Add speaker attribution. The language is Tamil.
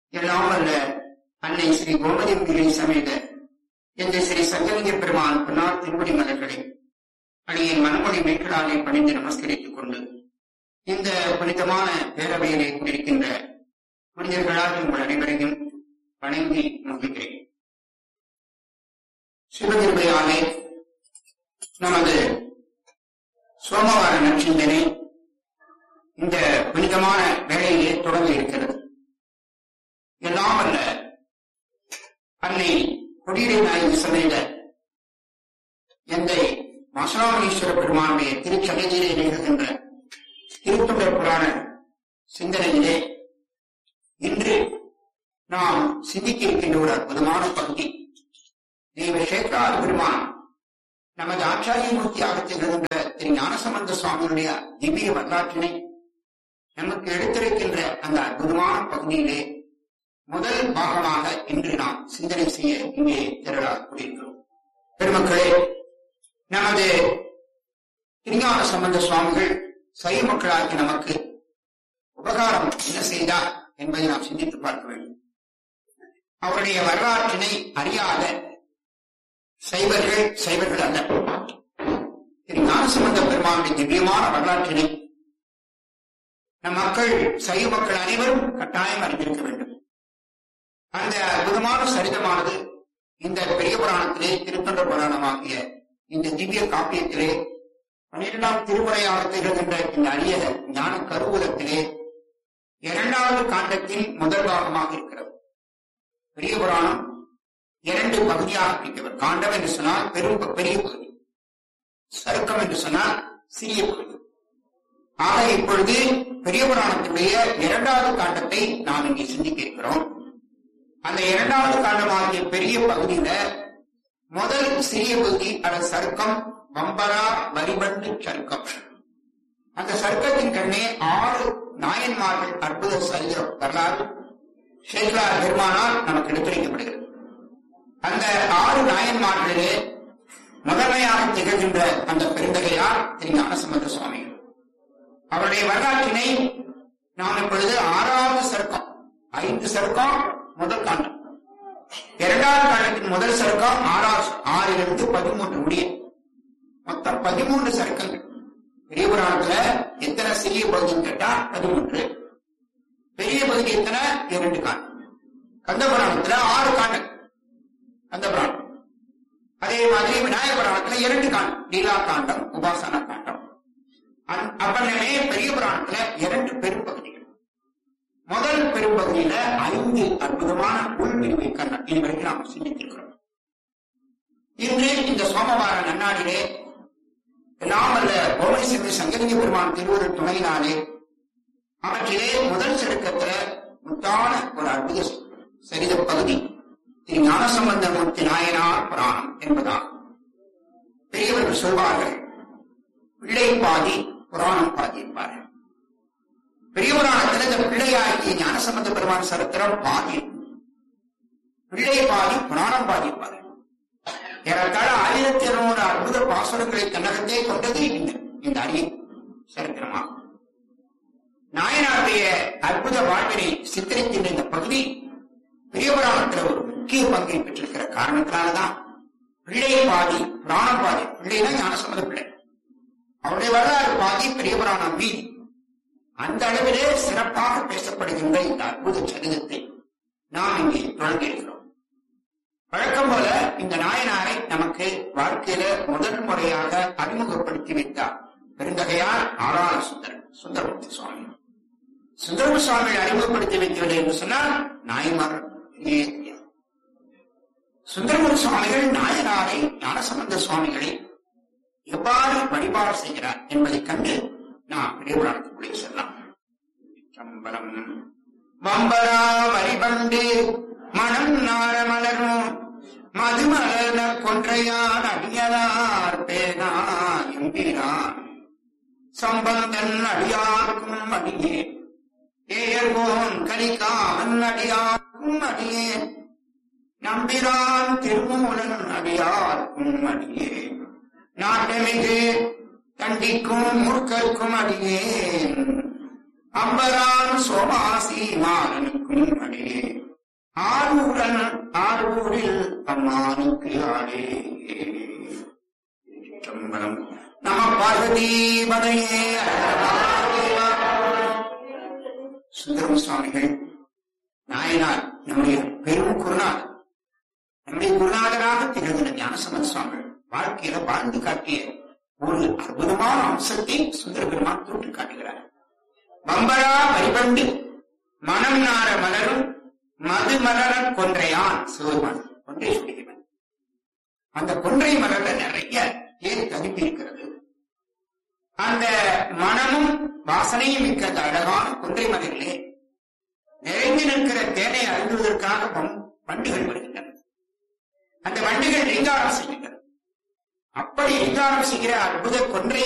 Speaker 1: எல்லாம் அல்ல அன்னை ஸ்ரீ கோமதி முகிலை சமேத என்ற ஸ்ரீ சங்கலிங்க பெருமான் பின்னால் திருவடி மலர்களை அடியின் மனமொழி மேற்களாலே பணிந்து நமஸ்கரித்துக் கொண்டு இந்த புனிதமான பேரவையிலே கொண்டிருக்கின்ற புனிதர்களால் உங்கள் அனைவரையும் வணங்கி மகிழ்கிறேன் சிவகிருபையாலே நமது சோமவார நற்சிந்தனை இந்த புனிதமான வேளையிலே தொடங்க இருக்கிறது எல்லாம் அல்ல அன்னை கொடியரை நாயகி சமேத எந்தை மசராமணீஸ்வர பெருமானுடைய திருச்சன்னதியிலே நிகழ்கின்ற திருத்தொண்டர் புராண சிந்தனையிலே இன்று நாம் சிந்திக்க இருக்கின்ற ஒரு அற்புதமான பகுதி தெய்வசேகரார் பெருமான் நமது ஆச்சாரிய மூர்த்தியாக திகழ்கின்ற திரு ஞானசம்பந்த சுவாமியுடைய திவ்ய வரலாற்றினை நமக்கு எடுத்திருக்கின்ற அந்த அற்புதமான பகுதியிலே முதல் பாகமாக இன்று நாம் சிந்தனை செய்ய இங்கே திரளாக கூடியிருக்கிறோம் பெருமக்களே நமது திருஞான சம்பந்த சுவாமிகள் சைவ மக்களாகி நமக்கு உபகாரம் என்ன செய்தார் என்பதை நாம் சிந்தித்து பார்க்க வேண்டும் அவருடைய வரலாற்றினை அறியாத சைவர்கள் சைவர்கள் அல்ல திரு ஞானசம்பந்த பெருமானுடைய திவ்யமான வரலாற்றினை நம் மக்கள் சைவ மக்கள் அனைவரும் கட்டாயம் அறிந்திருக்க வேண்டும் அந்த அற்புதமான சரிதமானது இந்த பெரிய புராணத்திலே திருத்தொண்ட புராணமாகிய இந்த திவ்ய காப்பியத்திலே பன்னிரெண்டாம் திருமுறையாக திகழ்கின்ற இந்த அரிய ஞான கருவூலத்திலே இரண்டாவது காண்டத்தின் முதல் பாகமாக இருக்கிறது பெரிய புராணம் இரண்டு பகுதியாக பிரிக்கிறது காண்டம் என்று சொன்னால் பெரும் பெரிய பகுதி சருக்கம் என்று சொன்னால் சிறிய பகுதி ஆக இப்பொழுது பெரிய புராணத்தினுடைய இரண்டாவது காண்டத்தை நாம் இங்கே சிந்திக்க இருக்கிறோம் அந்த இரண்டாவது காண்டமாகிய பெரிய பகுதியில முதல் சிறிய பகுதி அல்லது சருக்கம் வம்பரா வரிபண்டு சருக்கம் அந்த சருக்கத்தின் கண்ணே ஆறு நாயன்மார்கள் அற்புத சரித வரலாறு சேகரார் பெருமானால் நமக்கு எடுத்துரைக்கப்படுகிறது அந்த ஆறு நாயன்மார்களிலே முதன்மையாக திகழ்கின்ற அந்த பெருந்தகையார் திரு ஞானசம்பந்த சுவாமிகள் அவருடைய வரலாற்றினை நாம் இப்பொழுது ஆறாவது சருக்கம் ஐந்து சருக்கம் முதல் காண்டம் இரண்டாவது காண்டத்தின் முதல் சருக்கம் ஆறாவது ஆறிலிருந்து பதிமூன்று முடிய மொத்தம் பதிமூன்று சருக்கங்கள் பெரிய புராணத்துல எத்தனை சிறிய பகுதின்னு கேட்டா பதிமூன்று பெரிய பகுதி எத்தனை இரண்டு காண்டம் கந்த புராணத்துல ஆறு காண்டம் கந்த புராணம் அதே மாதிரி விநாயக புராணத்துல இரண்டு காண்டம் லீலா காண்டம் உபாசன காண்டம் அப்பனமே பெரிய புராணத்துல இரண்டு பெரும்பகுதிகள் முதல் பெரும்பகுதியில ஐந்து அற்புதமான உள்பிரிவை கண்ணம் இதுவரைக்கும் நாம் சிந்தித்திருக்கிறோம் இன்று இந்த சோமவார நன்னாடிலே எல்லாம் அல்ல கோவை சென்று சங்கரிங்க பெருமான் திருவருள் துணையினாலே அவற்றிலே முதல் செடுக்கத்துல முத்தான ஒரு அற்புத சரித பகுதி திரு ஞானசம்பந்தமூர்த்தி நாயனார் புராணம் என்பதாகும் பெரியவர்கள் சொல்வார்கள் பிள்ளை பாதி புராணம் பாதி என்பார்கள் பெரிய புராணத்தில் இந்த பிள்ளையாகிய ஞானசம்பந்த பெருமான் சரித்திரம் பாதி பிள்ளை பாதி புராணம் பாதி என்பார்கள் ஏறத்தாழ ஆயிரத்தி இருநூறு அற்புத பாசுரங்களை தன்னகத்தே கொண்டது இந்த இந்த அரிய சரித்திரமாகும் நாயனாருடைய அற்புத வாழ்வினை சித்தரிக்கின்ற இந்த பகுதி பெரிய புராணத்தில் ஒரு முக்கிய பங்கை பெற்றிருக்கிற காரணத்தினாலதான் பிள்ளை பாதி புராணம் பாதி பிள்ளைனா ஞானசம்மத பிள்ளை அவருடைய வரலாறு பாதி பெரிய புராணம் மீதி அந்த அளவிலே சிறப்பாக பேசப்படுகின்ற இந்த அற்புத சரிதத்தை நாம் இங்கே தொடங்கியிருக்கிறோம் வழக்கம் போல இந்த நாயனாரை நமக்கு வாழ்க்கையில முதல் முறையாக அறிமுகப்படுத்தி வைத்தார் பெருந்தகையார் ஆறான சுந்தரன் சுந்தரமூர்த்தி சுவாமி சுந்தரம சுவாமியை அறிமுகப்படுத்தி வைக்கிறது என்று சொன்னால் நாயன்மார் சுந்தரமூர்த்தி சுவாமிகள் நாயனாரை ஞானசம்பந்த சுவாமிகளை எவ்வாறு வழிபாடு செய்கிறார் என்பதைக் கண்டு நாம் விரைவுராட்டுக்குள்ளே செல்லலாம் சம்பரம் வம்பரா வரிபண்டு மனம் நார மலரும் மதுமலர்ன கொன்றையான் அடியலார் பேனா எம்பிரான் சம்பந்தன் அடியார்க்கும் அடியே ஏயர்கோன் கலிகாமன் அடியார்க்கும் அடியே நம்பிரான் திருமூலன் அடியார்க்கும் அடியே நாட்டமிகு தண்டிக்கும் மூர்க்கர்க்கும் அடியேன் அம்பரான் சோமாசி மாறனுக்கும் அடியேன் ஆரூரன் ஆரூரில் அம்மானுக்கு ஆளே சிற்றம்பலம். நம பார்வதீபதையே சுந்தரம் சுவாமிகள் நாயனார் நம்முடைய பெரும் குருநாதர் நம்முடைய குருநாதராக திகழ்கிற ஞானசம்பந்த சுவாமிகள் வாழ்க்கையில வாழ்ந்து காட்டிய ஒரு அற்புதமான அம்சத்தை சுந்தர பெருமான் தொட்டு காட்டுகிறார் பம்பரா வரிபண்டு மனம் நார மலரும் மது மலர கொன்றையான் சிவபெருமான் கொன்றை சொல்லுகிறார் அந்த கொன்றை மலர்ல நிறைய தேன் தகுப்பி இருக்கிறது அந்த மனமும் வாசனையும் மிக்க அந்த அழகான கொன்றை மலரிலே நிறைந்து நிற்கிற தேனை அருந்துவதற்காக வம்- வண்டுகள் வருகின்றன அந்த வண்டுகள் ரீங்காரம் செய்கின்றன அப்படி ரீங்காரம் செய்கிற அற்புத கொன்றை